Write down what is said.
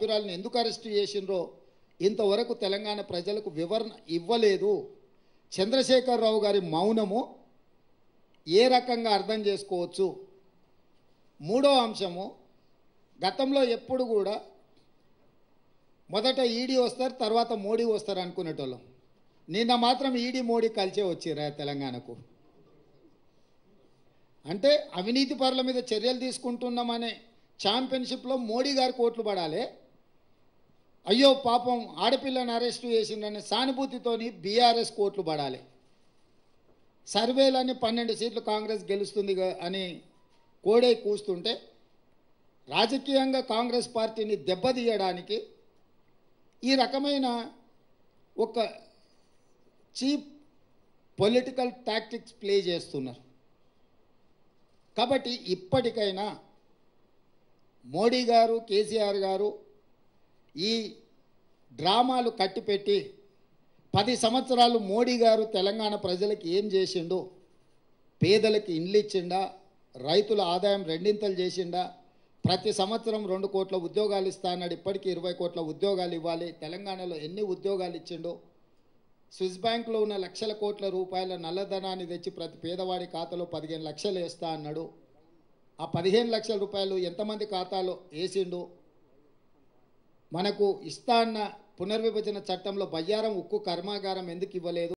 సభ్యురాలను ఎందుకు అరెస్ట్ చేసిండ్రో ఇంతవరకు తెలంగాణ ప్రజలకు వివరణ ఇవ్వలేదు చంద్రశేఖరరావు గారి మౌనము ఏ రకంగా అర్థం చేసుకోవచ్చు మూడో అంశము గతంలో ఎప్పుడు కూడా మొదట ఈడీ వస్తారు తర్వాత మోడీ వస్తారు అనుకునేటోళ్ళం నిన్న మాత్రం ఈడీ మోడీ కలిసే వచ్చిరా తెలంగాణకు అంటే అవినీతి పరుల మీద చర్యలు తీసుకుంటున్నామనే ఛాంపియన్షిప్లో మోడీ గారు కోట్లు పడాలి అయ్యో పాపం ఆడపిల్లని అరెస్టు చేసిండనే సానుభూతితోని బీఆర్ఎస్ కోట్లు పడాలి సర్వేలని పన్నెండు సీట్లు కాంగ్రెస్ గెలుస్తుంది గా- అని కోడే కూస్తుంటే రాజకీయంగా కాంగ్రెస్ పార్టీని దెబ్బతీయడానికి ఈ రకమైన ఒక చీప్ పొలిటికల్ టాక్టిక్స్ ప్లే చేస్తున్నారు కాబట్టి ఇప్పటికైనా మోడీ గారు కేసీఆర్ గారు ఈ డ్రామాలు కట్టిపెట్టి పది సంవత్సరాలు మోడీ గారు తెలంగాణ ప్రజలకు ఏం చేసిండు పేదలకు ఇండ్లు ఇచ్చిండా రైతుల ఆదాయం రెండింతలు చేసిండా ప్రతి సంవత్సరం రెండు కోట్ల ఉద్యోగాలు ఇస్తా అన్నాడు ఇప్పటికీ ఇరవై కోట్ల ఉద్యోగాలు ఇవ్వాలి తెలంగాణలో ఎన్ని ఉద్యోగాలు ఇచ్చిండో స్విస్ బ్యాంకులో ఉన్న లక్షల కోట్ల రూపాయల నల్లధనాన్ని తెచ్చి ప్రతి పేదవాడి ఖాతాలో పదిహేను లక్షలు వేస్తా అన్నాడు ఆ పదిహేను లక్షల రూపాయలు ఎంతమంది ఖాతాలో వేసిండు మనకు ఇస్తా అన్న పునర్విభజన చట్టంలో బయ్యారం ఉక్కు కర్మాగారం ఎందుకు ఇవ్వలేదు